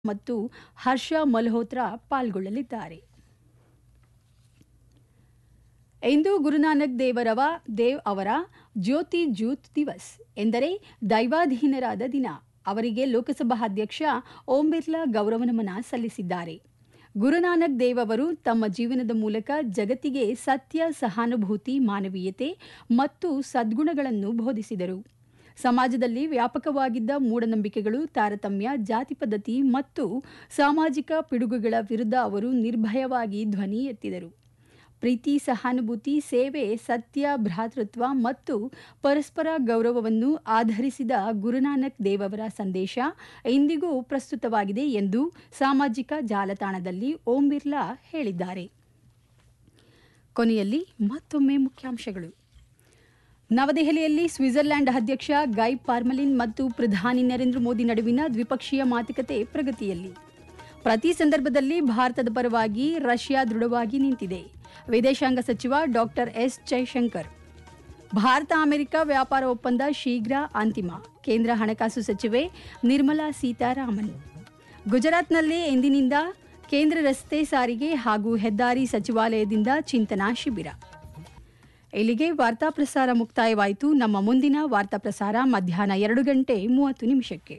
ಮತ್ತು ಹರ್ಷ ಮಲ್ಹೋತ್ರಾ ಪಾಲ್ಗೊಳ್ಳಲಿದ್ದಾರೆ ಇಂದು ಗುರುನಾನಕ್ ದೇವರವ ದೇವ್ ಅವರ ಜ್ಯೋತಿ ಜ್ಯೂತ್ ದಿವಸ್ ಎಂದರೆ ದೈವಾಧೀನರಾದ ದಿನ ಅವರಿಗೆ ಲೋಕಸಭಾ ಅಧ್ಯಕ್ಷ ಓಂ ಬಿರ್ಲಾ ಗೌರವ ನಮನ ಸಲ್ಲಿಸಿದ್ದಾರೆ ಗುರುನಾನಕ್ ದೇವ್ ಅವರು ತಮ್ಮ ಜೀವನದ ಮೂಲಕ ಜಗತ್ತಿಗೆ ಸತ್ಯ ಸಹಾನುಭೂತಿ ಮಾನವೀಯತೆ ಮತ್ತು ಸದ್ಗುಣಗಳನ್ನು ಬೋಧಿಸಿದರು ಸಮಾಜದಲ್ಲಿ ವ್ಯಾಪಕವಾಗಿದ್ದ ಮೂಢನಂಬಿಕೆಗಳು ತಾರತಮ್ಯ ಜಾತಿ ಪದ್ಧತಿ ಮತ್ತು ಸಾಮಾಜಿಕ ಪಿಡುಗುಗಳ ವಿರುದ್ಧ ಅವರು ನಿರ್ಭಯವಾಗಿ ಧ್ವನಿ ಎತ್ತಿದರು ಪ್ರೀತಿ ಸಹಾನುಭೂತಿ ಸೇವೆ ಸತ್ಯ ಭ್ರಾತೃತ್ವ ಮತ್ತು ಪರಸ್ಪರ ಗೌರವವನ್ನು ಆಧರಿಸಿದ ಗುರುನಾನಕ್ ದೇವ್ ಅವರ ಸಂದೇಶ ಇಂದಿಗೂ ಪ್ರಸ್ತುತವಾಗಿದೆ ಎಂದು ಸಾಮಾಜಿಕ ಜಾಲತಾಣದಲ್ಲಿ ಓಂ ಬಿರ್ಲಾ ಹೇಳಿದ್ದಾರೆ ಕೊನೆಯಲ್ಲಿ ಮತ್ತೊಮ್ಮೆ ಮುಖ್ಯಾಂಶಗಳು ನವದೆಹಲಿಯಲ್ಲಿ ಸ್ವಿಟ್ಜರ್ಲ್ಯಾಂಡ್ ಅಧ್ಯಕ್ಷ ಗೈ ಪಾರ್ಮಲಿನ್ ಮತ್ತು ಪ್ರಧಾನಿ ನರೇಂದ್ರ ಮೋದಿ ನಡುವಿನ ದ್ವಿಪಕ್ಷೀಯ ಮಾತುಕತೆ ಪ್ರಗತಿಯಲ್ಲಿ ಪ್ರತಿ ಸಂದರ್ಭದಲ್ಲಿ ಭಾರತದ ಪರವಾಗಿ ರಷ್ಯಾ ದೃಢವಾಗಿ ನಿಂತಿದೆ ವಿದೇಶಾಂಗ ಸಚಿವ ಡಾಕ್ಟರ್ ಎಸ್ ಜೈಶಂಕರ್ ಭಾರತ ಅಮೆರಿಕ ವ್ಯಾಪಾರ ಒಪ್ಪಂದ ಶೀಘ್ರ ಅಂತಿಮ ಕೇಂದ್ರ ಹಣಕಾಸು ಸಚಿವೆ ನಿರ್ಮಲಾ ಸೀತಾರಾಮನ್ ಗುಜರಾತ್ನಲ್ಲಿ ಇಂದಿನಿಂದ ಕೇಂದ್ರ ರಸ್ತೆ ಸಾರಿಗೆ ಹಾಗೂ ಹೆದ್ದಾರಿ ಸಚಿವಾಲಯದಿಂದ ಚಿಂತನಾ ಶಿಬಿರ ಇಲ್ಲಿಗೆ ವಾರ್ತಾ ಪ್ರಸಾರ ಮುಕ್ತಾಯವಾಯಿತು ನಮ್ಮ ಮುಂದಿನ ವಾರ್ತಾ ಪ್ರಸಾರ ಮಧ್ಯಾಹ್ನ ಎರಡು ಗಂಟೆ ಮೂವತ್ತು ನಿಮಿಷಕ್ಕೆ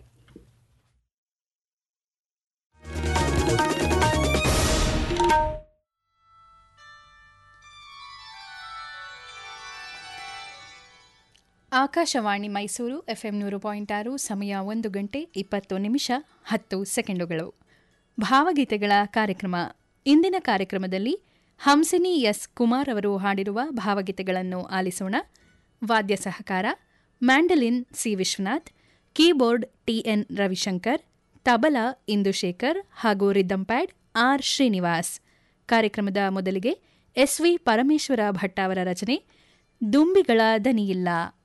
ಆಕಾಶವಾಣಿ ಮೈಸೂರು ಎಫ್ಎಂ ನೂರು ಪಾಯಿಂಟ್ ಆರು ಸಮಯ ಒಂದು ಗಂಟೆ ಇಪ್ಪತ್ತು ನಿಮಿಷ ಹತ್ತು ಸೆಕೆಂಡುಗಳು ಭಾವಗೀತೆಗಳ ಕಾರ್ಯಕ್ರಮ ಇಂದಿನ ಕಾರ್ಯಕ್ರಮದಲ್ಲಿ ಹಂಸಿನಿ ಎಸ್ ಕುಮಾರ್ ಅವರು ಹಾಡಿರುವ ಭಾವಗೀತೆಗಳನ್ನು ಆಲಿಸೋಣ ವಾದ್ಯ ಸಹಕಾರ mandolin C Vishwanath keyboard TN Ravishankar tabla Indushekhar ಹಾಗೂ ರಿದಮ್ ಪ್ಯಾಡ್ ಆರ್ ಶ್ರೀನಿವಾಸ್ ಕಾರ್ಯಕ್ರಮದ ಮೊದಲಿಗೆ ಎಸ್ವಿ ಪರಮೇಶ್ವರ ಭಟ್ ಅವರ ರಚನೆ ದುಂಬಿಗಳ ದನಿಯಿಲ್ಲ